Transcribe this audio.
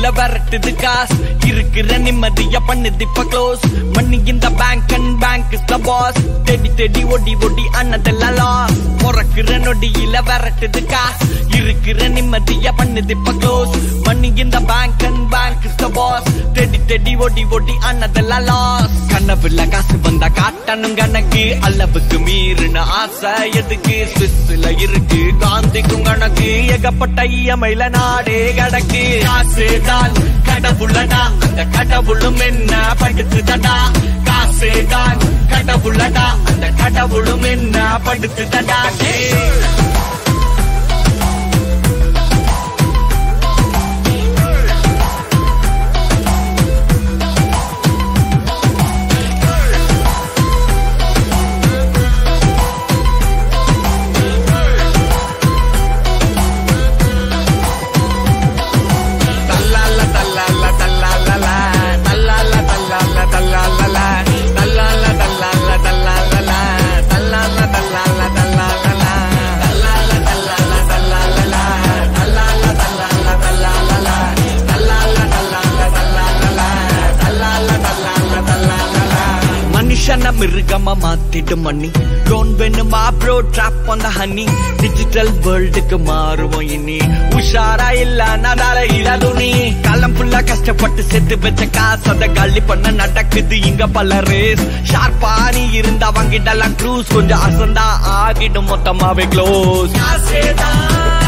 நொடியில விரட்டுது காசு இருக்கிற நிம்மதிய பண்ணுது இப்ப க்ளோஸ் மணி இந்த bank and bank is the boss தேடி தேடி ஒடி ஒடி அண்ணதெல்லாம் லாஸ் பிறக்கிற நொடியில விரட்டுது காசு இருக்கிற நிம்மதிய பண்ணுது இப்ப க்ளோஸ் மணி இந்த bank and bank is the boss தேடி தேடி ஒடி ஒடி அண்ணதெல்லாம் லாஸ் கனவுல காசு வந்தா காட்டணும் கணக்கு அளவுக்கு மீறின ஆசை எதுக்கு சுவிஸ்ல இருக்கு காந்திக்கும் கணக்கு ஏகப்பட்ட இயமையில நாடே கிடக்கு காசுதான் கடவுளடா அந்த கடவுளும் என்ன படுத்துதடா காசுதான் கடவுளடா அந்த கடவுளும் என்ன படுத்துதடா ஏய். தல்லால தல்லால தல்லாலல தல்லால தல்லால தல்லாலல தல்லால தல்லால தல்லாலல தல்லால தல்லால தல்லாலல தல்லால தல்லால தல்லாலல தல்லால தல்லால தல்லாலல தல்லால தல்லால தல்லாலல தல்லால தல்லால தல்லாலல மனுஷன மிருகமா மாத்திடும் மண்ணி டோன் வேணுமா ப்ரோ ட்ராப் அந்த ஹனி டிஜிட்டல் வேர்ல்டுக்கு மாறுவோம் இனி உஷாரா இல்ல நாளால இல்லாதுனி காலம் ஃபுல்லா கஷ்டப்பட்டு செத்து வச்ச காசு அத காலி பண்ண நடக்குது இங்க பல ரேஸ் ஷார்ப்பா நீ இருந்தா வாங்கிடலாம் க்ரூஸ் கொஞ்சம் அசந்தா ஆகிடும் மொத்தமாவே க்ளோஸ் காசேதான்